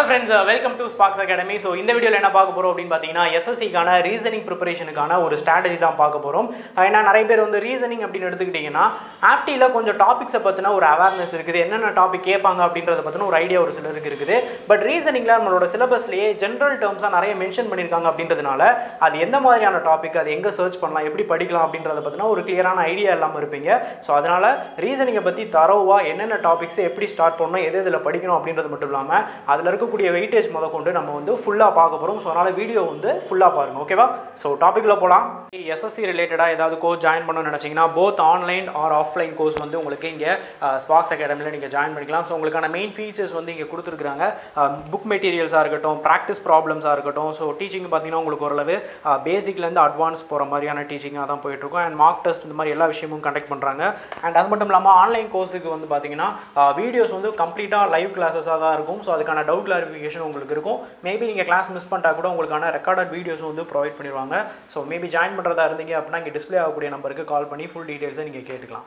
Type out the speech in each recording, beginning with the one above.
friends welcome to Spax academy so இந்த வீடியோவில் என்ன பார்க்க போகிறோம் அப்படின்னு பார்த்தீங்கன்னா எஸ்எஸ்சிக்கான ரீசனிங் ப்ரிப்பரேஷனுக்கான ஒரு ஸ்ட்ராட்டஜி தான் பார்க்க போகிறோம் ஏன்னா நிறைய பேர் வந்து ரீசனிங் அப்படின்னு எடுத்துக்கிட்டிங்கன்னா ஆப்டியில் கொஞ்சம் டாபிக்ஸை பற்றின ஒரு அவேர்னஸ் இருக்குது என்னென்ன டாபிக் கேட்பாங்க அப்படின்றத பற்றின ஒரு ஐடியா ஒரு சிலருக்கு இருக்குது பட் ரீசனிங்கில் நம்மளோட சிலபஸ்லேயே ஜென்ரல் டேர்ம்ஸாக நிறைய மென்ஷன் பண்ணியிருக்காங்க அப்படின்றதுனால அது எந்த மாதிரியான டாபிக் அது எங்கே சர்ச் பண்ணலாம் எப்படி படிக்கலாம் அப்படின்றத பற்றின ஒரு கிளியரான ஐடியா இல்லாமல் இருப்பீங்க ஸோ அதனால் ரீசனிங்கை பற்றி தரோவாக என்னென்ன டாபிக்ஸை எப்படி ஸ்டார்ட் பண்ணணும் எது இதில் படிக்கணும் அப்படின்றது மட்டும் இல்லாமல் அதில் இருக்கக்கூடிய வெயிட்டேஜ் முத கொண்டு நம்ம வந்து ஃபுல்லாக பார்க்க போகிறோம் ஸோ அதனால் வீடியோ வந்து ஃபுல்லாக பாருங்கள் ஓகேவா ஸோ டாப்பிக்கில் போகலாம் எஸ்எஸ்சி ரிலேட்டடாக ஏதாவது கோர்ஸ் ஜாயின் பண்ணணும்னு நினச்சிங்கன்னா both online or offline course வந்து உங்களுக்கு இங்கே ஸ்பாக்ஸ் அகாடமியில் நீங்கள் ஜாயின் பண்ணிக்கலாம் ஸோ உங்களுக்கான மெயின் ஃபீச்சர்ஸ் வந்து இங்கே கொடுத்துருக்குறாங்க புக் மெட்டீரியல்ஸாக இருக்கட்டும் ப்ராக்டிஸ் ப்ராப்ளம்ஸாக இருக்கட்டும் ஸோ டீச்சிங் பார்த்தீங்கன்னா உங்களுக்கு ஓரளவு பேசிக்லேருந்து அட்வான்ஸ் போகிற மாதிரியான டீச்சிங்காக தான் போயிட்டுருக்கும் அண்ட் மார்க் டெஸ்ட் இந்த மாதிரி எல்லா விஷயமும் கண்டக்ட் பண்ணுறாங்க அண்ட் அது மட்டும் இல்லாமல் ஆன்லைன் கோர்ஸுக்கு வந்து பார்த்தீங்கன்னா வீடியோஸ் வந்து கம்ப்ளீட்டாக லைவ் கிளாஸஸாக தான் இருக்கும் ஸோ அதுக்கான டவுட் கிளாரிஃபிகேஷன் உங்களுக்கு இருக்கும் மேபி நீங்கள் கிளாஸ் மிஸ் பண்ணிட்டா கூட உங்களுக்கான ரெக்கார்டட் வீடியோஸ் வந்து ப்ரொவைட் பண்ணிடுவாங்க ஸோ மேபி ஜாயின் பண்ணுறதா இருந்தீங்க அப்படின்னா இங்கே டிஸ்ப்ளே ஆகக்கூடிய நம்பருக்கு கால் பண்ணி ஃபுல் டீட்டெயில்ஸை நீங்கள் கேட்டுக்கலாம்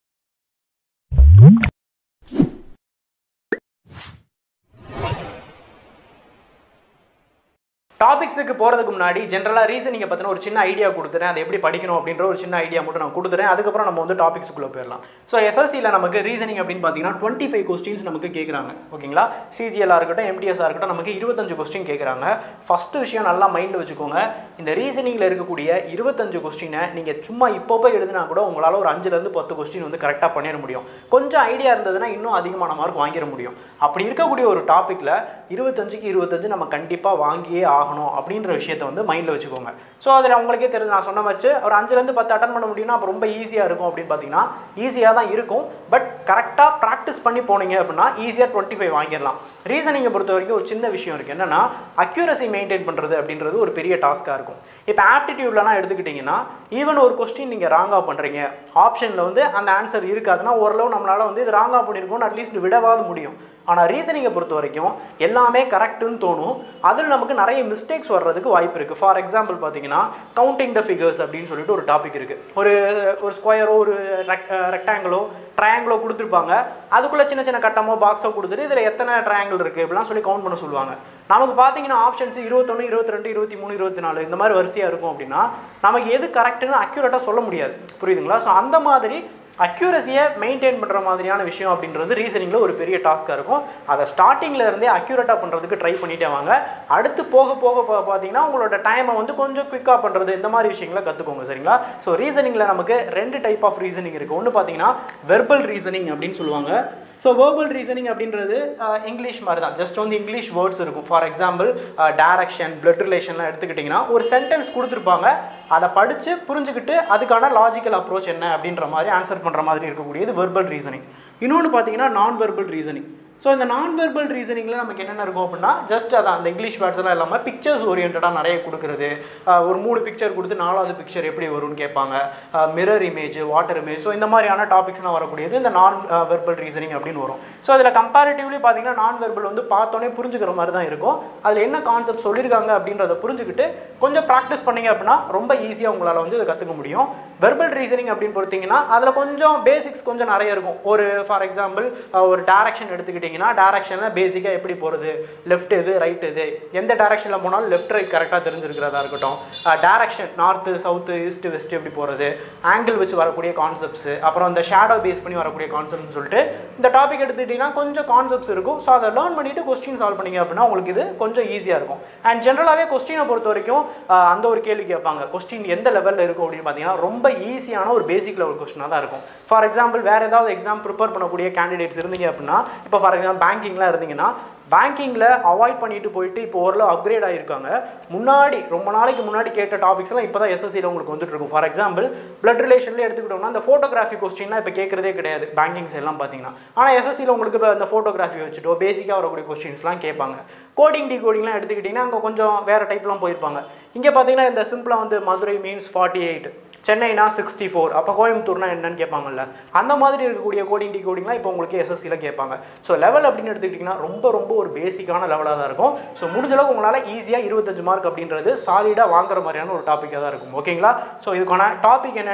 டாபிக்ஸுக்கு போகிறதுக்கு முன்னாடி ஜென்ரலாக ரீசனிங்கை பற்றின ஒரு சின்ன ஐடியா கொடுத்துறேன் அதை எப்படி படிக்கணும் அப்படின்ற ஒரு சின்ன ஐடியா மட்டும் நான் கொடுத்துறேன் அதுக்கப்புறம் நம்ம வந்து டாபிக்ஸுக்குள்ளே போயிடலாம் ஸோ எஸ்எஸ்சியில் நமக்கு ரீசனிங் அப்படின்னு பார்த்தீங்கன்னா டுவெண்ட்டி ஃபைவ் கொஸ்டின்ஸ் நமக்கு கேட்குறாங்க ஓகேங்களா சிஜிஎல்லாக இருக்கட்டும் எம்டிஎஸ்ஸாக இருக்கட்டும் நமக்கு இருபத்தஞ்சு கொஸ்டின் கேட்குறாங்க ஃபஸ்ட்டு விஷயம் நல்லா மைண்டில் வச்சுக்கோங்க இந்த ரீசனிங்கில் இருக்கக்கூடிய இருபத்தஞ்சு கொஸ்டினை நீங்கள் சும்மா இப்போ போய் எழுதினா கூட உங்களால் ஒரு அஞ்சுலேருந்து பத்து கொஸ்டின் வந்து கரெக்டாக பண்ணிட முடியும் கொஞ்சம் ஐடியா இருந்ததுன்னா இன்னும் அதிகமான மார்க் வாங்கிட முடியும் அப்படி இருக்கக்கூடிய ஒரு டாப்பிக்கில் இருபத்தஞ்சுக்கு இருபத்தஞ்சு நம்ம கண்டிப்பாக வாங்கியே ஆகணும் அப்படின்ற விஷயத்தை வந்து மைண்டில் வச்சுக்கோங்க ஸோ அதில் உங்களுக்கே தெரிஞ்சு நான் சொன்ன வச்சு ஒரு அஞ்சுலேருந்து பத்து அட்டன் பண்ண முடியும்னா அப்போ ரொம்ப ஈஸியாக இருக்கும் அப்படின்னு பார்த்தீங்கன்னா ஈஸியாக தான் இருக்கும் பட் கரெக்டாக ப்ராக்டிஸ் பண்ணி போனீங்க அப்படின்னா ஈஸியாக டுவெண்ட்டி ஃபைவ் வாங்கிடலாம் ரீசனிங்கை பொறுத்த வரைக்கும் ஒரு சின்ன விஷயம் இருக்குது என்னென்னா அக்யூரசி மெயின்டைன் பண்ணுறது அப்படின்றது ஒரு பெரிய டாஸ்க்காக இருக்கும் இப்போ ஆப்டிடியூட்லலாம் எடுத்துக்கிட்டிங்கன்னா ஈவன் ஒரு கொஸ்டின் நீங்கள் ராங்காக பண்ணுறீங்க ஆப்ஷனில் வந்து அந்த ஆன்சர் இருக்காதுன்னா ஓரளவு நம்மளால் வந்து இது ராங்காக பண்ணியிருக்கோம்னு அட்லீஸ்ட் விடவாது முடியும் ஆனால் ரீசனிங்கை பொறுத்த வரைக்கும் எல்லாமே கரெக்டுன்னு தோணும் அதில் நமக்கு நிறைய மிஸ்டேக்ஸ் வர்றதுக்கு வாய்ப்பு இருக்குது ஃபார் எக்ஸாம்பிள் பார்த்தீங்கன்னா கவுண்டிங் த ஃபிகர்ஸ் அப்படின்னு சொல்லிட்டு ஒரு டாபிக் இருக்குது ஒரு ஒரு ஸ்கொயரோ ஒரு ரெக்டாங்கிளோ ட்ரையாங்கிளோ கொடுத்துருப்பாங்க அதுக்குள்ளே சின்ன சின்ன கட்டமோ பாக்ஸோ கொடுத்துட்டு இதில் எத்தனை ட்ரையாங்கிள் இருக்குது இப்படிலாம் சொல்லி கவுண்ட் பண்ண சொல்லுவாங்க நமக்கு பார்த்தீங்கன்னா ஆப்ஷன்ஸ் இருபத்தொன்று இருபத்தி ரெண்டு இருபத்தி மூணு இருபத்தி நாலு இந்த மாதிரி வரிசையாக இருக்கும் அப்படின்னா நமக்கு எது கரெக்டுன்னு அக்யூரேட்டாக சொல்ல முடியாது புரியுதுங்களா ஸோ அந்த மாதிரி அக்யூரஸியை மெயின்டைன் பண்ணுற மாதிரியான விஷயம் அப்படின்றது ரீசனிங்கில் ஒரு பெரிய டாஸ்க்காக இருக்கும் அதை ஸ்டார்டிங்கில் இருந்தே அக்யூரேட்டாக பண்ணுறதுக்கு ட்ரை பண்ணிட்டே வாங்க அடுத்து போக போக பார்த்தீங்கன்னா உங்களோட டைமை வந்து கொஞ்சம் குயிக்காக பண்ணுறது இந்த மாதிரி விஷயங்களை கற்றுக்கோங்க சரிங்களா ஸோ ரீசனிங்கில் நமக்கு ரெண்டு டைப் ஆஃப் ரீசனிங் இருக்குது ஒன்று பார்த்தீங்கன்னா வெர்பல் ரீசனிங் அப்படின்னு சொல்லுவாங்க ஸோ வேர்பல் ரீசனிங் அப்படின்றது இங்கிலீஷ் மாதிரி தான் ஜஸ்ட் வந்து இங்கிலீஷ் வேர்ட்ஸ் இருக்கும் ஃபார் எக்ஸாம்பிள் டேரக்ஷன் பிளட் ரிலேஷன்லாம் எடுத்துக்கிட்டிங்கன்னா ஒரு சென்டென்ஸ் கொடுத்துருப்பாங்க அதை படித்து புரிஞ்சுக்கிட்டு அதுக்கான லாஜிக்கல் அப்ரோச் என்ன அப்படின்ற மாதிரி ஆன்சர் பண்ணுற மாதிரி இருக்கக்கூடியது வெர்பல் ரீசனிங் இன்னொன்று பார்த்தீங்கன்னா நான் வெர்பல் ரீசனிங் ஸோ இந்த நான் வெர்பல் ரீசனிங்கில் நமக்கு என்னென்ன இருக்கும் அப்படின்னா ஜஸ்ட் அதான் அந்த இங்கிலீஷ் வேர்ட்ஸ் எல்லாம் இல்லாமல் பிக்சர்ஸ் ஓரியன்டாக நிறைய கொடுக்குறது ஒரு மூணு பிக்சர் கொடுத்து நாலாவது பிக்சர் எப்படி வரும்னு கேட்பாங்க mirror image water image so இந்த மாதிரியான டாபிக்ஸ்லாம் வரக்கூடியது இந்த நான் வெர்பல் ரீசனிங் அப்படின்னு வரும் ஸோ அதில் கம்பேரிட்டிவ்லி பார்த்தீங்கன்னா நான் வெர்பல் வந்து பார்த்தோன்னே புரிஞ்சுக்கிற மாதிரி தான் இருக்கும் அதில் என்ன கான்செப்ட் சொல்லியிருக்காங்க அப்படின்றத புரிஞ்சுக்கிட்டு கொஞ்சம் ப்ராக்டிஸ் பண்ணிங்க அப்படின்னா ரொம்ப ஈஸியாக உங்களால் வந்து இதை கற்றுக்க முடியும் வெர்பல் ரீசனிங் அப்படின்னு பொறுத்தீங்கன்னா அதில் கொஞ்சம் பேசிக்ஸ் கொஞ்சம் நிறைய இருக்கும் ஒரு ஃபார் எக்ஸாம்பிள் ஒரு டேரக்ஷன் எடுத்துக்கிட்டிங்க பார்த்தீங்கன்னா டேரக்ஷனில் பேசிக்காக எப்படி போகிறது லெஃப்ட் எது ரைட் எது எந்த டேரக்ஷனில் போனாலும் லெஃப்ட் ரைட் கரெக்டாக தெரிஞ்சிருக்கிறதா இருக்கட்டும் direction north south east west எப்படி போகிறது ஆங்கிள் வச்சு வரக்கூடிய கான்செப்ட்ஸு அப்புறம் இந்த ஷேடோ பேஸ் பண்ணி வரக்கூடிய கான்செப்ட்னு சொல்லிட்டு இந்த டாபிக் எடுத்துக்கிட்டிங்கன்னா கொஞ்சம் கான்செப்ட்ஸ் இருக்கும் ஸோ அதை லேர்ன் பண்ணிவிட்டு கொஸ்டின் சால்வ் பண்ணிங்க அப்படின்னா உங்களுக்கு இது கொஞ்சம் ஈஸியாக இருக்கும் அண்ட் ஜென்ரலாகவே கொஸ்டினை பொறுத்த வரைக்கும் அந்த ஒரு கேள்வி கேட்பாங்க கொஸ்டின் எந்த லெவலில் இருக்கும் அப்படின்னு பார்த்தீங்கன்னா ரொம்ப ஈஸியான ஒரு பேசிக் லெவல் கொஸ்டினாக தான் இருக்கும் ஃபார் எக்ஸாம்பிள் வேறு ஏதாவது எக்ஸாம் ப்ரிப்பேர் பண்ணக்கூடிய கேண்டிடேட்ஸ் இருந்தீங்க அப்படின்னா இப்போ ஃபார் எக்ஸாம்பிள் பேங்கிங்லாம் இருந்தீங்கன்னா பேங்கிங்கில் அவாய்ட் பண்ணிட்டு போயிட்டு இப்போ ஓரளவு அப்கிரேட் ஆகிருக்காங்க முன்னாடி ரொம்ப நாளைக்கு முன்னாடி கேட்ட டாபிக்ஸ்லாம் இப்போ தான் எஸ்எஸ்சியில் உங்களுக்கு வந்துட்டு இருக்கும் ஃபார் எக்ஸாம்பிள் பிளட் ரிலேஷன்லேயே எடுத்துக்கிட்டோம்னா அந்த ஃபோட்டோகிராஃபி கொஸ்டின்லாம் இப்போ கேட்குறதே கிடையாது பேங்கிங்ஸ் எல்லாம் பார்த்தீங்கன்னா ஆனால் எஸ்எஸ்சியில் உங்களுக்கு இப்போ அந்த ஃபோட்டோகிராஃபி வச்சுட்டோ பேசிக்காக வரக்கூடிய கொஸ்டின்ஸ்லாம் கேட்பாங்க கோடிங் டி கோடிங்லாம் எடுத்துக்கிட்டிங்கன்னா அங்கே கொஞ்சம் வேறு டைப்லாம் போயிருப்பாங்க இங்கே பார்த்தீங்கன்னா இந்த சிம்பிளாக வந்து மதுரை மீன்ஸ் ஃபார்ட்டி எயிட் சென்னைனா சிக்ஸ்டி ஃபோர் அப்போ கோயம்புத்தூர்னா என்னன்னு கேட்பாங்கல்ல அந்த மாதிரி இருக்கக்கூடிய கோடிங் டி கோடிங்லாம் இப்போ உங்களுக்கு எஸ்எஸ்சியில் கேட்பாங்க ஸோ லெவல் அப்படின்னு எடுத்துக்கிட்டிங்கன்னா ரொம்ப ரொம்ப ஒரு பேசிக்கான லெவலாக தான் இருக்கும் ஸோ முடிஞ்ச அளவுக்கு உங்களால் ஈஸியாக இருபத்தஞ்சு மார்க் அப்படின்றது சாலிடாக வாங்குற மாதிரியான ஒரு டாப்பிக்காக தான் இருக்கும் ஓகேங்களா ஸோ இதுக்கான டாபிக் என்னென்ன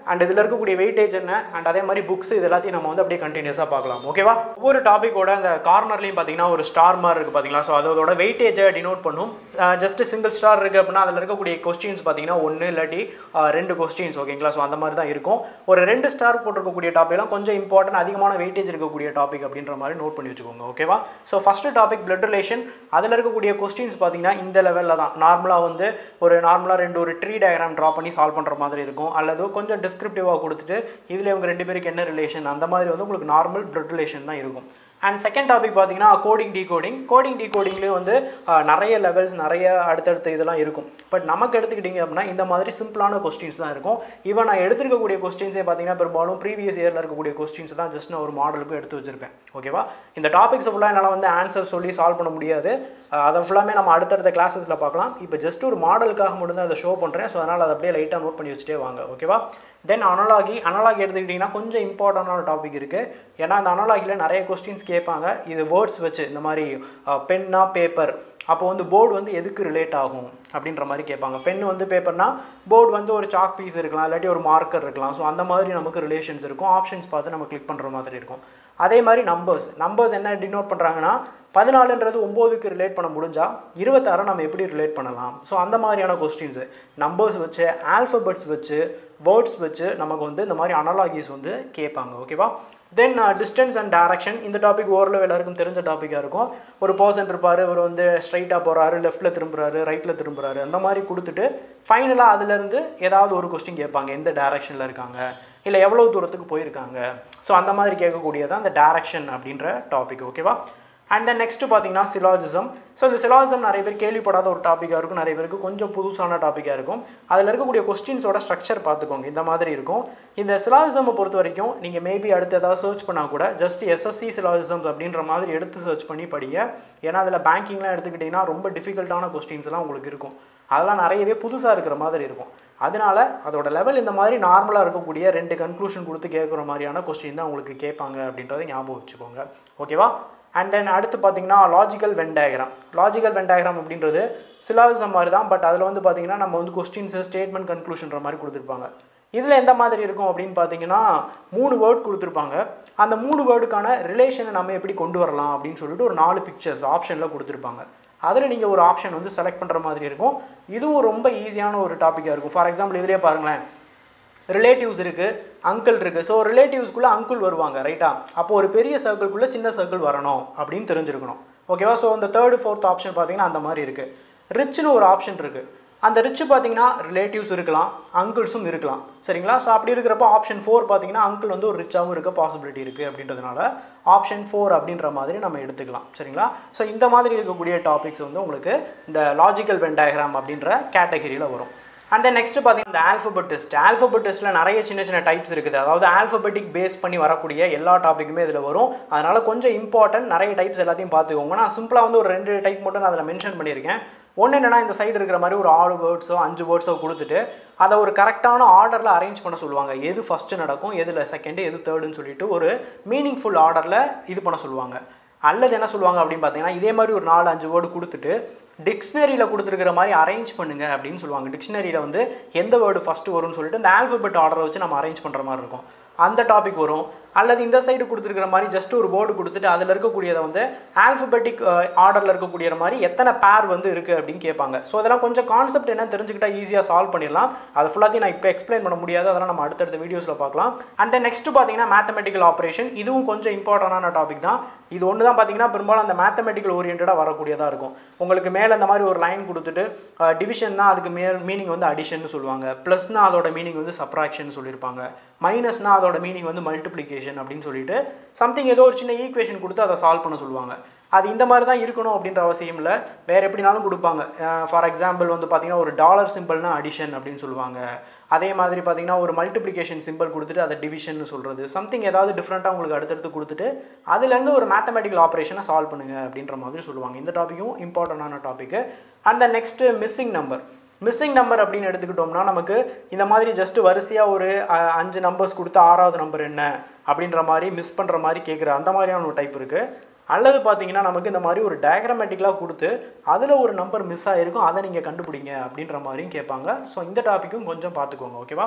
அண்ட் இதில் இருக்கக்கூடிய வெயிட்டேஜ் என்ன அண்ட் அதே மாதிரி புக்ஸ் இது எல்லாத்தையும் நம்ம வந்து அப்படியே கண்டினியூஸாக பார்க்கலாம் ஓகேவா ஒவ்வொரு டாப்பிக்கோட அந்த கார்னர்லையும் பார்த்தீங்கன்னா ஒரு ஸ்டார் மாதிரி இருக்குது பார்த்தீங்களா ஸோ அதோட வெயிட்டேஜை டினோட் பண்ணும் ஜஸ்ட் சிங்கிள் ஸ்டார் இருக்குது அப்படின்னா அதில் இருக்கக்கூடிய கொஸ்டின்ஸ் பார்த்தீங்கன்னா ஒன்று இல்லாட்டி அஹ், ரெண்டு கொஸ்டின்ஸ் ஓகேங்களா ஸோ அந்த மாதிரி தான் இருக்கும் ஒரு ரெண்டு ஸ்டார் போட்டிருக்கக்கூடிய டாப்பிக்லாம் கொஞ்சம் இம்பார்ட்டன்ட் அதிகமான வெயிட்டேஜ் இருக்கக்கூடிய டாபிக் அப்படின்ற மாதிரி நோட் பண்ணி வச்சுக்கோங்க ஓகேவா so first topic blood relation அதில் இருக்கக்கூடிய கொஸ்டின்ஸ் பார்த்தீங்கன்னா இந்த லெவலில் தான் நார்மலாக வந்து ஒரு நார்மலாக ரெண்டு ஒரு ட்ரீ டயக்ராம் ட்ரா பண்ணி சால்வ் பண்ணுற மாதிரி இருக்கும் அல்லது கொஞ்சம் டிஸ்கிரிப்டிவாக கொடுத்துட்டு இதில் இவங்க ரெண்டு பேருக்கு என்ன ரிலேஷன் அந்த மாதிரி வந்து உங்களுக்கு நார்மல் பிளட் ரிலேஷன் தான் இருக்கும் அண்ட் செகண்ட் டாபிக் பார்த்தீங்கன்னா கோடிங் டீகோடிங் கோடிங் டீகோடிங்லேயும் வந்து அஹ், நிறைய லெவல்ஸ் நிறைய அடுத்தடுத்த இதெல்லாம் இருக்கும் பட் நமக்கு எடுத்துக்கிட்டிங்க அப்படின்னா இந்த மாதிரி சிம்பிளான கொஸ்டின்ஸ் தான் இருக்கும் ஈவன் நான் எடுத்திருக்கக்கூடிய கொஸ்டின்ஸே பார்த்தீங்கன்னா பெரும்பாலும் ப்ரீவியஸ் இயரில் இருக்கக்கூடிய கொஸ்டின்ஸ் தான் ஜஸ்ட் நான் ஒரு மாடலுக்கு எடுத்து வச்சிருப்பேன் ஓகேவா இந்த டாபிக்ஸ் ஃபுல்லாக என்னால் வந்து ஆன்சர் சொல்லி சால்வ் பண்ண முடியாது அஹ், அதை ஃபுல்லாமே நம்ம அடுத்தடுத்த கிளாஸஸில் பார்க்கலாம் இப்போ ஜஸ்ட் ஒரு மாடலுக்காக மட்டும் தான் அதை ஷோ பண்ணுறேன் ஸோ அதனால் அதை அப்படியே லைட்டாக நோட் பண்ணி வச்சுட்டே வாங்க ஓகேவா தென் அனலாகி அனலாகி எடுத்துக்கிட்டிங்கன்னா கொஞ்சம் இம்பார்ட்டண்டான டாபிக் இருக்குது ஏன்னா அந்த அனலாகியில் நிறைய கொஸ்டின்ஸ் கேட்பாங்க இது வேர்ட்ஸ் வச்சு இந்த மாதிரி பென்னா பேப்பர் அப்போ வந்து போர்டு வந்து எதுக்கு ரிலேட் ஆகும் அப்படின்ற மாதிரி கேட்பாங்க பென் வந்து பேப்பர்னா போர்டு வந்து ஒரு சாக் பீஸ் இருக்கலாம் இல்லாட்டி ஒரு மார்க்கர் இருக்கலாம் ஸோ அந்த மாதிரி நமக்கு ரிலேஷன்ஸ் இருக்கும் ஆப்ஷன்ஸ் பார்த்து நம்ம கிளிக் பண்ணுற மாதிரி இருக்கும் அதே மாதிரி நம்பர்ஸ் நம்பர்ஸ் என்ன டினோட் பண்ணுறாங்கன்னா பதினாலுன்றது ஒம்போதுக்கு ரிலேட் பண்ண முடிஞ்சா இருபத்தாறு நம்ம எப்படி ரிலேட் பண்ணலாம் ஸோ அந்த மாதிரியான கொஸ்டின்ஸு நம்பர்ஸ் வச்சு ஆல்ஃபபெட்ஸ் வச்சு வேர்ட்ஸ் வச்சு நமக்கு வந்து இந்த மாதிரி அனலாகிஸ் வந்து கேட்பாங்க ஓகேவா தென் டிஸ்டன்ஸ் அண்ட் டைரக்ஷன் இந்த டாபிக் ஓரளவு எல்லாருக்கும் தெரிஞ்ச டாப்பிக்காக இருக்கும் ஒரு பர்சன் இருப்பார் இவர் வந்து ஸ்ட்ரைட்டாக போகிறாரு லெஃப்ட்டில் திரும்புறாரு ரைட்டில் திரும்புறாரு அந்த மாதிரி கொடுத்துட்டு ஃபைனலாக அதுலேருந்து ஏதாவது ஒரு கொஸ்டின் கேட்பாங்க எந்த டைரக்ஷனில் இருக்காங்க இல்லை எவ்வளோ தூரத்துக்கு போயிருக்காங்க ஸோ அந்த மாதிரி கேட்கக்கூடியதான் அந்த டைரக்ஷன் அப்படின்ற டாபிக் ஓகேவா அண்ட் தென் நெக்ஸ்ட் பார்த்தீங்கன்னா சிலாஜிசம் ஸோ இந்த சிலாஜிசம் நிறைய பேர் கேள்விப்படாத ஒரு டாப்பிக்காக இருக்கும் நிறைய பேருக்கு கொஞ்சம் புதுசான டாப்பிக்காக இருக்கும் அதில் இருக்கக்கூடிய கொஸ்டின்ஸோட ஸ்ட்ரக்சர் பார்த்துக்கோங்க இந்த மாதிரி இருக்கும் இந்த சிலாஜிசமை பொறுத்த வரைக்கும் நீங்கள் மேபி அடுத்து ஏதாவது சர்ச் பண்ணால் கூட ஜஸ்ட் எஸ்எஸ்சி சிலாஜிசம்ஸ் அப்படின்ற மாதிரி எடுத்து சர்ச் பண்ணி படிங்க ஏன்னா அதில் பேங்கிங்லாம் எடுத்துக்கிட்டிங்கன்னா ரொம்ப டிஃபிகல்ட்டான கொஸ்டின்ஸ்லாம் உங்களுக்கு இருக்கும் அதெல்லாம் நிறையவே புதுசாக இருக்கிற மாதிரி இருக்கும் அதனால அதோட லெவல் இந்த மாதிரி நார்மலாக இருக்கக்கூடிய ரெண்டு கன்க்ளூஷன் கொடுத்து கேட்குற மாதிரியான கொஸ்டின் தான் உங்களுக்கு கேட்பாங்க அப்படின்றத ஞாபகம் வச்சுக்கோங்க ஓகேவா அண்ட் தென் அடுத்து பார்த்தீங்கன்னா logical venn diagram logical venn diagram அப்படின்றது சிலாசம் மாதிரி தான் பட் அதில் வந்து பார்த்தீங்கன்னா நம்ம வந்து கொஸ்டின்ஸு ஸ்டேட்மெண்ட் கன்க்ளூஷன்ற மாதிரி கொடுத்துருப்பாங்க இதில் எந்த மாதிரி இருக்கும் அப்படின்னு பார்த்தீங்கன்னா மூணு வேர்ட் கொடுத்துருப்பாங்க அந்த மூணு வேர்டுக்கான ரிலேஷனை நம்ம எப்படி கொண்டு வரலாம் அப்படின்னு சொல்லிட்டு ஒரு நாலு பிக்சர்ஸ் ஆப்ஷனில் கொடுத்துருப்பாங்க அதில் நீங்கள் ஒரு ஆப்ஷன் வந்து செலக்ட் பண்ணுற மாதிரி இருக்கும் இதுவும் ரொம்ப ஈஸியான ஒரு டாப்பிக்காக இருக்கும் ஃபார் எக்ஸாம்பிள் இதிலே பாருங்களேன் ரிலேட்டிவ்ஸ் இருக்குது அங்கிள் இருக்குது ஸோ ரிலேட்டிவ்ஸ்குள்ளே அங்கிள் வருவாங்க ரைட்டா அப்போ ஒரு பெரிய சர்க்கிள்குள்ளே சின்ன சர்க்கிள் வரணும் அப்படின்னு தெரிஞ்சிருக்கணும் ஓகேவா ஸோ அந்த தேர்டு ஃபோர்த் ஆப்ஷன் பார்த்தீங்கன்னா அந்த மாதிரி இருக்குது ரிச்னு ஒரு ஆப்ஷன் இருக்குது அந்த ரிச் பார்த்தீங்கன்னா ரிலேட்டிவ்ஸ் இருக்கலாம் அங்கிள்ஸும் இருக்கலாம் சரிங்களா ஸோ அப்படி இருக்கிறப்போ ஆப்ஷன் ஃபோர் பார்த்தீங்கன்னா அங்கிள் வந்து ஒரு ரிச்சாகவும் இருக்க பாசிபிலிட்டி இருக்குது அப்படின்றதுனால ஆப்ஷன் ஃபோர் அப்படின்ற மாதிரி நம்ம எடுத்துக்கலாம் சரிங்களா ஸோ இந்த மாதிரி இருக்கக்கூடிய டாபிக்ஸ் வந்து உங்களுக்கு இந்த லாஜிக்கல் வென் டயக்ராம் அப்படின்ற கேட்டகரியில் வரும் அண்ட் தென் நெக்ஸ்ட் பார்த்தீங்கன்னா இந்த ஆல்ஃபபெட் டெஸ்ட் ஆல்ஃபபெட் டெஸ்ட்டில் நிறைய சின்ன சின்ன டைப்ஸ் இருக்குது அதாவது ஆல்ஃபபெட்டிக் பேஸ் பண்ணி வரக்கூடிய எல்லா டாப்பிக்குமே இதில் வரும் அதனால் கொஞ்சம் இம்பார்ட்டன்ட் நிறைய டைப்ஸ் எல்லாத்தையும் பார்த்துக்கோங்க நான் சிம்பிளாக வந்து ஒரு ரெண்டு டைப் மட்டும் நான் அதில் மென்ஷன் பண்ணியிருக்கேன் ஒன்று என்னென்னா இந்த சைடு இருக்கிற மாதிரி ஒரு ஆறு வேர்ட்ஸோ அஞ்சு வேர்ட்ஸோ கொடுத்துட்டு அதை ஒரு கரெக்டான ஆர்டரில் அரேஞ்ச் பண்ண சொல்லுவாங்க எது ஃபஸ்ட்டு நடக்கும் எதில் செகண்டு எது தேர்டுன்னு சொல்லிட்டு ஒரு மீனிங்ஃபுல் ஆர்டரில் இது பண்ண சொல்லுவாங்க அல்லது என்ன சொல்லுவாங்க அப்படின்னு பார்த்தீங்கன்னா இதே மாதிரி ஒரு நாலு அஞ்சு வேர்டு கொடுத்துட்டு டிக்ஷனரியில் கொடுத்துருக்கிற மாதிரி அரேஞ்ச் பண்ணுங்க அப்படின்னு சொல்லுவாங்க டிக்ஷனரியில் வந்து எந்த வேர்டு ஃபஸ்ட்டு வரும்னு சொல்லிட்டு இந்த ஆல்ஃபபெட் ஆர்டரை வச்சு நம்ம அரேஞ்ச் பண்ணுற மாதிரி இருக்கும் அந்த டாபிக் வரும் அல்லது இந்த சைடு கொடுத்துருக்கிற மாதிரி ஜஸ்ட் ஒரு போர்டு கொடுத்துட்டு அதில் இருக்கக்கூடியதை வந்து ஆல்ஃபபெட்டிக் ஆர்டரில் இருக்கக்கூடிய மாதிரி எத்தனை பேர் வந்து இருக்குது அப்படின்னு கேட்பாங்க ஸோ அதெல்லாம் கொஞ்சம் கான்செப்ட் என்ன தெரிஞ்சுக்கிட்டா ஈஸியாக சால்வ் பண்ணிடலாம் அது ஃபுல்லாத்தையும் நான் இப்போ எக்ஸ்பிளைன் பண்ண முடியாது அதெல்லாம் நம்ம அடுத்தடுத்த வீடியோஸில் பார்க்கலாம் அண்ட் தென் நெக்ஸ்ட் பார்த்தீங்கன்னா மேத்தமெட்டிக்கல் ஆப்ரேஷன் இதுவும் கொஞ்சம் இம்பார்ட்டண்டான டாபிக் தான் இது ஒன்று தான் பார்த்தீங்கன்னா பெரும்பாலும் அந்த மேத்தமெட்டிக்கல் ஓரியன்டாக வரக்கூடியதாக இருக்கும் உங்களுக்கு மேலே இந்த மாதிரி ஒரு லைன் கொடுத்துட்டு டிவிஷன்னா அதுக்கு மே மீனிங் வந்து அடிஷன் சொல்லுவாங்க ப்ளஸ்னா அதோட மீனிங் வந்து சப்ராக்ஷன் சொல்லியிருப்பாங்க மைனஸ்னா அதோட மீனிங் வந்து மல்டிப்ளிகேஷன் அப்படின்னு சொல்லிட்டு சம்திங் ஏதோ ஒரு சின்ன ஈக்குவேஷன் கொடுத்து அதை சால்வ் பண்ண சொல்லுவாங்க அது இந்த மாதிரி தான் இருக்கணும் அப்படின்ற அவசியம் இல்லை வேறு எப்படினாலும் கொடுப்பாங்க ஃபார் எக்ஸாம்பிள் வந்து பார்த்தீங்கன்னா ஒரு டாலர் சிம்பிள்னா அடிஷன் அப்படின்னு சொல்லுவாங்க அதே மாதிரி பார்த்தீங்கன்னா ஒரு மல்டிப்ளிகேஷன் சிம்பிள் கொடுத்துட்டு அதை டிவிஷன் சொல்கிறது சம்திங் ஏதாவது டிஃப்ரெண்ட்டாக உங்களுக்கு அடுத்தடுத்து கொடுத்துட்டு அதுலேருந்து ஒரு மேத்தமெட்டிக்கல் ஆப்ரேஷனை சால்வ் பண்ணுங்க அப்படின்ற மாதிரி சொல்லுவாங்க இந்த டாப்பிக்கும் இம்பார்ட்டண்டான topic and next missing number missing number அப்படின்னு எடுத்துக்கிட்டோம்னா நமக்கு இந்த மாதிரி ஜஸ்ட் வரிசையாக ஒரு அஹ், அஞ்சு நம்பர்ஸ் கொடுத்து ஆறாவது நம்பர் என்ன அப்படின்ற மாதிரி மிஸ் பண்ணுற மாதிரி கேட்குற அந்த மாதிரியான ஒரு டைப் இருக்குது அல்லது பார்த்தீங்கன்னா நமக்கு இந்த மாதிரி ஒரு டயக்ராமேட்டிக்கலாக கொடுத்து அதில் ஒரு நம்பர் மிஸ் ஆகிருக்கும் அதை நீங்கள் கண்டுபிடிங்க அப்படின்ற மாதிரியும் கேட்பாங்க ஸோ இந்த டாப்பிக்கும் கொஞ்சம் பார்த்துக்கோங்க ஓகேவா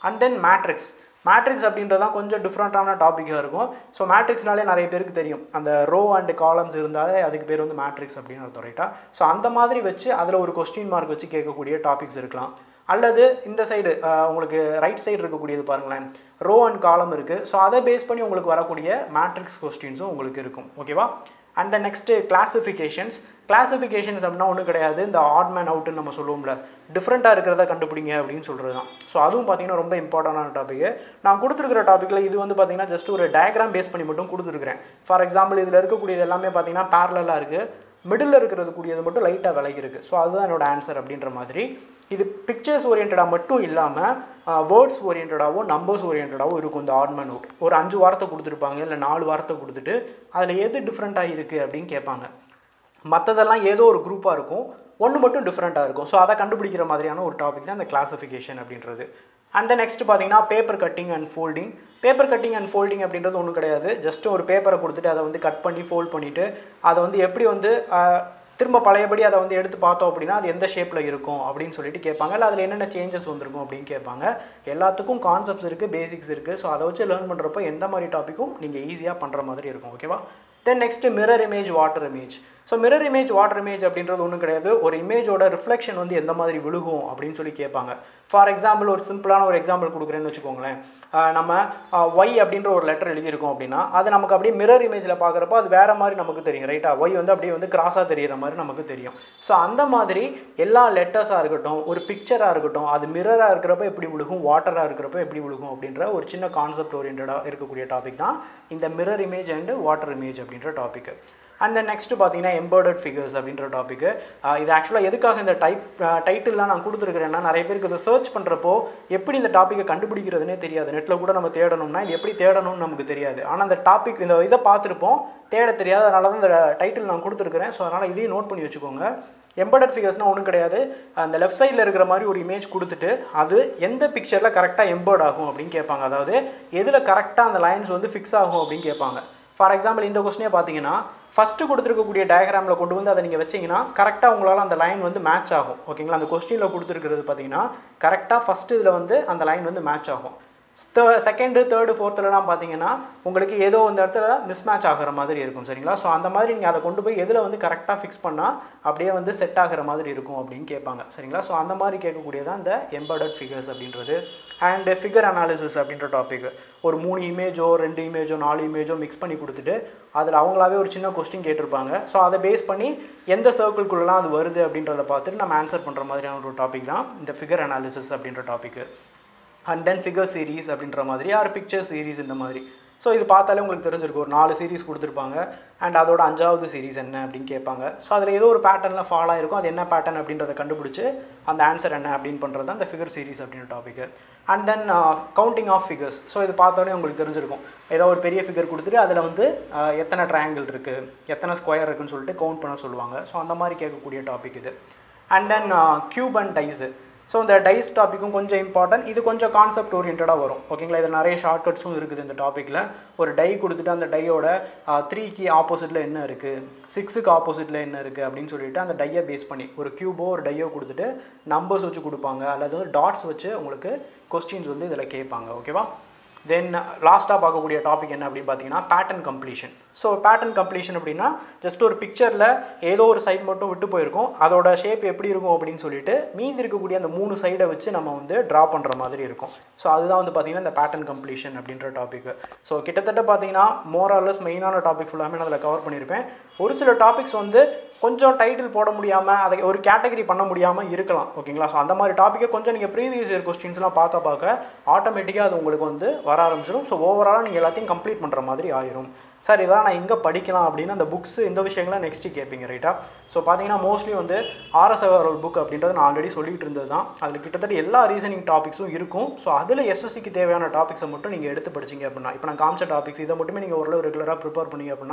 அண்ட் தென் மேட்ரிக்ஸ் மேட்ரிக்ஸ் அப்படின்றது தான் கொஞ்சம் டிஃப்ரெண்ட்டான டாப்பிக்காக இருக்கும் ஸோ மேட்ரிக்ஸ்னாலே நிறைய பேருக்கு தெரியும் அந்த ரோ அண்ட் காலம்ஸ் இருந்தாலே அதுக்கு பேர் வந்து மேட்ரிக்ஸ் அப்படின்னு அர்த்தம் ரைட்டா ஸோ அந்த மாதிரி வச்சு அதில் ஒரு கொஸ்டின் மார்க் வச்சு கேட்கக்கூடிய டாபிக்ஸ் இருக்கலாம் அல்லது இந்த சைடு உங்களுக்கு ரைட் சைடு இருக்கக்கூடியது பாருங்களேன் ரோ அண்ட் காலம் இருக்குது ஸோ அதை பேஸ் பண்ணி உங்களுக்கு வரக்கூடிய மேட்ரிக்ஸ் கொஸ்டின்ஸும் உங்களுக்கு இருக்கும் ஓகேவா and the next classifications classifications அப்படின்னா ஒன்றும் கிடையாது இந்த ஆட் மேன் அவுட்டுன்னு நம்ம சொல்லுவோம்ல டிஃப்ரெண்ட்டாக இருக்கிறத கண்டுபிடிங்க அப்படின்னு சொல்கிறது தான் ஸோ அதுவும் பார்த்தீங்கன்னா ரொம்ப இம்பார்ட்டண்டான டாபிக் நான் கொடுத்துருக்கிற டாப்பிக்கில் இது வந்து பார்த்தீங்கன்னா ஜஸ்ட் ஒரு டயக்ராம் பேஸ் பண்ணி மட்டும் கொடுத்துருக்கிறேன் ஃபார் எக்ஸாம்பிள் இதில் இருக்கக்கூடியது எல்லாமே பார்த்தீங்கன்னா பேரலாக இருக்குது மிடில் இருக்கிறது கூடியது மட்டும் லைட்டாக விலகி இருக்குது ஸோ அதுதான் என்னோட ஆன்சர் அப்படின்ற மாதிரி இது பிக்சர்ஸ் ஓரியன்டாக மட்டும் இல்லாமல் வேர்ட்ஸ் ஓரியன்டாகவும் நம்பர்ஸ் ஓரியன்டாகவும் இருக்கும் இந்த ஆர்மன் அவுட் ஒரு அஞ்சு வாரத்தை கொடுத்துருப்பாங்க இல்லை நாலு வாரத்தை கொடுத்துட்டு அதில் எது டிஃப்ரெண்ட்டாக இருக்குது அப்படின்னு கேட்பாங்க மற்றதெல்லாம் ஏதோ ஒரு குரூப்பாக இருக்கும் ஒன்று மட்டும் டிஃப்ரெண்ட்டாக இருக்கும் ஸோ அதை கண்டுபிடிக்கிற மாதிரியான ஒரு டாபிக் தான் இந்த கிளாசிஃபிகேஷன் அப்படின்றது அண்ட் தென் நெக்ஸ்ட் பார்த்தீங்கன்னா paper cutting and folding paper cutting and folding அப்படின்றது ஒன்றும் கிடையாது ஜஸ்ட் ஒரு பேப்பரை கொடுத்துட்டு அதை வந்து கட் பண்ணி ஃபோல்ட் பண்ணிவிட்டு அதை வந்து எப்படி வந்து திரும்ப பழையபடி அதை வந்து எடுத்து பார்த்தோம் அப்படின்னா அது எந்த ஷேப்பில் இருக்கும் அப்படின்னு சொல்லிட்டு கேட்பாங்க இல்லை அதில் என்னென்ன சேஞ்சஸ் வந்திருக்கும் அப்படின்னு கேட்பாங்க எல்லாத்துக்கும் கான்செப்ட்ஸ் இருக்குது பேசிக்ஸ் இருக்குது ஸோ அதை வச்சு லேர்ன் பண்ணுறப்போ எந்த மாதிரி டாப்பிக்கும் நீங்கள் ஈஸியாக பண்ணுற மாதிரி இருக்கும் ஓகேவா then next mirror image water image so mirror image water image அப்படின்றது ஒன்றும் கிடையாது ஒரு இமேஜோட ரிஃப்ளெக்ஷன் வந்து எந்த மாதிரி விழுகும் அப்படின்னு சொல்லி கேட்பாங்க ஃபார் எக்ஸாம்பிள் ஒரு சிம்பிளான ஒரு எக்ஸாம்பிள் கொடுக்குறேன்னு வச்சுக்கோங்களேன் நம்ம ஒய் அப்படின்ற ஒரு லெட்டர் எழுதியிருக்கோம் அப்படின்னா அது நமக்கு அப்படியே மிரர் இமேஜில் பார்க்குறப்போ அது வேறு மாதிரி நமக்கு தெரியும் ரைட்டா ஒய் வந்து அப்படியே வந்து கிராஸாக தெரிகிற மாதிரி நமக்கு தெரியும் ஸோ அந்த மாதிரி எல்லா லெட்டர்ஸாக இருக்கட்டும் ஒரு பிக்சராக இருக்கட்டும் அது மிரராக இருக்கிறப்ப எப்படி விழுகும் வாட்டராக இருக்கிறப்ப எப்படி விழுகும் அப்படின்ற ஒரு சின்ன கான்செப்ட் ஓரியன்டாக இருக்கக்கூடிய டாபிக் தான் இந்த mirror image and water image அப்படின்ற டாபிக் அண்ட் தென் நெக்ஸ்ட் பார்த்தீங்கன்னா எம்பர்டட் ஃபிகர்ஸ் அப்படின்ற டாப்பிக்கு இது ஆக்சுவலாக எதுக்காக இந்த டைப் டைட்டில்லாம் நான் கொடுத்துருக்கிறேன்னா நிறைய பேருக்கு இதை சர்ச் பண்ணுறப்போ எப்படி இந்த டாப்பிக்கை கண்டுபிடிக்கிறதுனே தெரியாது நெட்டில் கூட நம்ம தேடணும்னா இது எப்படி தேடணும்னு நமக்கு தெரியாது ஆனால் அந்த டாபிக் இந்த இதை பார்த்துருப்போம் தேட தெரியாது அதனால தான் இந்த டைட்டில் நான் கொடுத்துருக்கிறேன் ஸோ அதனால் இதையும் நோட் பண்ணி வச்சுக்கோங்க எம்பர்டட் ஃபிகர்ஸ்னால் ஒன்றும் கிடையாது அந்த லெஃப்ட் சைடில் இருக்கிற மாதிரி ஒரு இமேஜ் கொடுத்துட்டு அது எந்த பிக்சரில் கரெக்டாக எம்பர்ட் ஆகும் அப்படின்னு கேட்பாங்க அதாவது எதில் கரெக்டாக அந்த லைன்ஸ் வந்து ஃபிக்ஸ் ஆகும் அப்படின்னு கேட்பாங்க ஃபார் எக்ஸாம்பிள் இந்த கொஸ்டினே பார்த்தீங்கன்னா ஃபஸ்ட்டு கொடுத்துருக்கக்கூடிய டயக்ராமில் கொண்டு வந்து அதை நீங்கள் வச்சிங்கன்னா கரெக்டாக உங்களால் அந்த லைன் வந்து மேட்ச் ஆகும் ஓகேங்களா அந்த கொஸ்டினில் கொடுத்துருக்கிறது பார்த்தீங்கன்னா கரெக்டாக ஃபஸ்ட்டு இதில் வந்து அந்த லைன் வந்து மேட்ச் ஆகும் தே செகண்டு தேர்டு ஃபோர்த்துலலாம் பார்த்தீங்கன்னா உங்களுக்கு ஏதோ இந்த இடத்துல மிஸ் மேட்ச் ஆகிற மாதிரி இருக்கும் சரிங்களா ஸோ அந்த மாதிரி நீங்கள் அதை கொண்டு போய் எதில் வந்து கரெக்டாக ஃபிக்ஸ் பண்ணால் அப்படியே வந்து செட் ஆகிற மாதிரி இருக்கும் அப்படின்னு கேட்பாங்க சரிங்களா ஸோ அந்த மாதிரி கேட்கக்கூடியதான் இந்த எம்பர்டட் ஃபிகர்ஸ் அப்படின்றது அண்ட் ஃபிகர் அனாலிசிஸ் அப்படின்ற டாபிக் ஒரு மூணு இமேஜோ ரெண்டு இமேஜோ நாலு இமேஜோ மிக்ஸ் பண்ணி கொடுத்துட்டு அதில் அவங்களாவே ஒரு சின்ன கொஸ்டின் கேட்டிருப்பாங்க ஸோ அதை பேஸ் பண்ணி எந்த சர்க்கிள்குள்ளெலாம் அது வருது அப்படின்றத பார்த்துட்டு நம்ம ஆன்சர் பண்ணுற மாதிரியான ஒரு டாபிக் தான் இந்த ஃபிகர் அனாலிசிஸ் அப்படின்ற topic and then figure series அப்படின்ற மாதிரி ஆர் பிக்சர் சீரீஸ் இந்த மாதிரி ஸோ இது பார்த்தாலே உங்களுக்கு தெரிஞ்சிருக்கும் ஒரு நாலு சீரீஸ் கொடுத்துருப்பாங்க அண்ட் அதோட அஞ்சாவது சீரீஸ் என்ன அப்படின்னு கேட்பாங்க ஸோ அதில் ஏதோ ஒரு பேட்டர்னில் ஃபாலோ ஆயிருக்கும் அது என்ன பேட்டர்ன் அப்படின்றத கண்டுபிடிச்சி அந்த ஆன்சர் என்ன அப்படின்னு பண்ணுறது தான் அந்த ஃபிகர் சீரீஸ் அப்படின்ற topic and then counting of figures so இது பார்த்தோன்னே உங்களுக்கு தெரிஞ்சிருக்கும் ஏதோ ஒரு பெரிய ஃபிகர் கொடுத்துட்டு அதில் வந்து எத்தனை ட்ரையாங்கிள் இருக்குது எத்தனை ஸ்கொயர் இருக்குன்னு சொல்லிட்டு கவுண்ட் பண்ண சொல்லுவாங்க ஸோ அந்த மாதிரி கேட்கக்கூடிய டாபிக் இது and then cube and dice so இந்த டைஸ் டாப்பிக்கும் கொஞ்சம் இம்பார்ட்டன்ட் இது கொஞ்சம் கான்செப்ட் ஓரியன்டாக வரும் ஓகேங்களா இது நிறைய ஷார்ட்கட்ஸும் இருக்குது இந்த டாப்பிக்கில் ஒரு டை கொடுத்துட்டு அந்த டையோட த்ரீக்கு ஆப்போசிட்டில் என்ன இருக்குது சிக்ஸுக்கு ஆப்போசிட்டில் என்ன இருக்குது அப்படின்னு சொல்லிட்டு அந்த டையை பேஸ் பண்ணி ஒரு க்யூபோ ஒரு டையோ கொடுத்துட்டு நம்பர்ஸ் வச்சு கொடுப்பாங்க அல்லது டாட்ஸ் வச்சு உங்களுக்கு கொஸ்டின்ஸ் வந்து இதில் கேட்பாங்க ஓகேவா தென் லாஸ்ட்டாக பார்க்கக்கூடிய டாபிக் என்ன அப்படின்னு பார்த்தீங்கன்னா pattern completion so pattern completion அப்படின்னா ஜஸ்ட் ஒரு பிக்சரில் ஏதோ ஒரு சைட் மட்டும் விட்டு போயிருக்கும் அதோட ஷேப் எப்படி இருக்கும் அப்படின்னு சொல்லிட்டு மீதி இருக்கக்கூடிய அந்த மூணு சைடை வச்சு நம்ம வந்து ட்ரா பண்ணுற மாதிரி இருக்கும் ஸோ அதுதான் வந்து பார்த்தீங்கன்னா இந்த பேட்டர்ன் கம்ப்ளீஷன் அப்படின்ற டாபிக் ஸோ கிட்டத்தட்ட பார்த்தீங்கன்னா மோரல்லஸ் மெயினான டாபிக் ஃபுல்லாமே நான் அதில் கவர் பண்ணியிருப்பேன் ஒரு சில டாபிக்ஸ் வந்து கொஞ்சம் டைட்டில் போட முடியாமல் அதை ஒரு கேட்டகரி பண்ண முடியாமல் இருக்கலாம் ஓகேங்களா ஸோ அந்த மாதிரி டாப்பிக்கை கொஞ்சம் நீங்கள் ப்ரீவியஸ் இயர் கொஸ்டின்ஸ்லாம் பார்க்க பார்க்க ஆட்டோமேட்டிக்காக அது உங்களுக்கு வந்து வர ஆரம்பிச்சிடும் ஸோ ஓவராலாக நீங்கள் எல்லாத்தையும் கம்ப்ளீட் பண்ணுற மாதிரி ஆயிரும் சார் இதெல்லாம் நான் எங்கே படிக்கலாம் அப்படின்னு அந்த புக்ஸ் இந்த விஷயங்கள்லாம் நெக்ஸ்ட்டு கேட்பீங்க ரைட்டா ஸோ பார்த்தீங்கன்னா மோஸ்ட்லி வந்து ஆர்எஸ் அகர்வால் புக் அப்படின்றது நான் ஆல்ரெடி சொல்லிட்டு இருந்தது தான் அதில் கிட்டத்தட்ட எல்லா ரீசனிங் டாபிக்ஸும் இருக்கும் ஸோ அதில் எஸ்எஸ்சிக்கு தேவையான டாபிக்ஸை மட்டும் நீங்கள் எடுத்து படிச்சிங்க அப்படின்னா இப்போ நான் காமிச்ச டாபிக்ஸ் இதை மட்டுமே நீங்கள் ஓரளவு ரெகுலராக ப்ரிப்பேர் பண்ணீங்க அப்படின்னா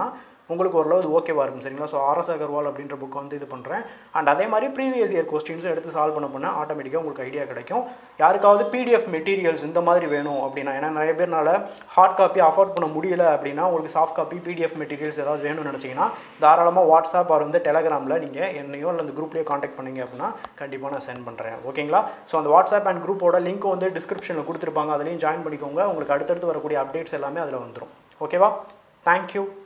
உங்களுக்கு ஓரளவு இது ஓகேவா இருக்கும் சரிங்களா ஸோ ஆர்எஸ் அகர்வால் அப்படின்ற புக் வந்து இது பண்ணுறேன் அண்ட் அதே மாதிரி ப்ரீவியஸ் இயர் கொஸ்டின்ஸும் எடுத்து சால்வ் பண்ண பண்ண ஆட்டோமேட்டிக்காக உங்களுக்கு ஐடியா கிடைக்கும் யாருக்காவது பிடிஎஃப் மெட்டீரியல்ஸ் இந்த மாதிரி வேணும் அப்படின்னா ஏன்னா நிறைய பேர்னால ஹார்ட் காப்பி அஃபோர்ட் பண்ண முடியல அப்படின்னா உங்களுக்கு சாஃப்ட் காப்பி பிடிஎஃப் மெட்டீரியல்ஸ் ஏதாவது வேணும்னு நினச்சிங்கன்னா தாராளமாக வாட்ஸ்அப் ஆர் வந்து டெலகிராமில் நீங்கள் என்னையோ இல்லை அந்த குரூப்லேயோ காண்டாக்ட் பண்ணீங்க அப்படின்னா கண்டிப்பாக நான் சென்ட் பண்ணுறேன் ஓகேங்களா ஸோ அந்த வாட்ஸ்அப் அண்ட் குரூப்போட லிங்க் வந்து டிஸ்கிரிப்ஷனில் கொடுத்துருப்பாங்க அதுலேயும் ஜாயின் பண்ணிக்கோங்க உங்களுக்கு அடுத்தடுத்து வரக்கூடிய அப்டேட்ஸ் எல்லாமே அதில் வந்துடும் ஓகேவா தேங்க்யூ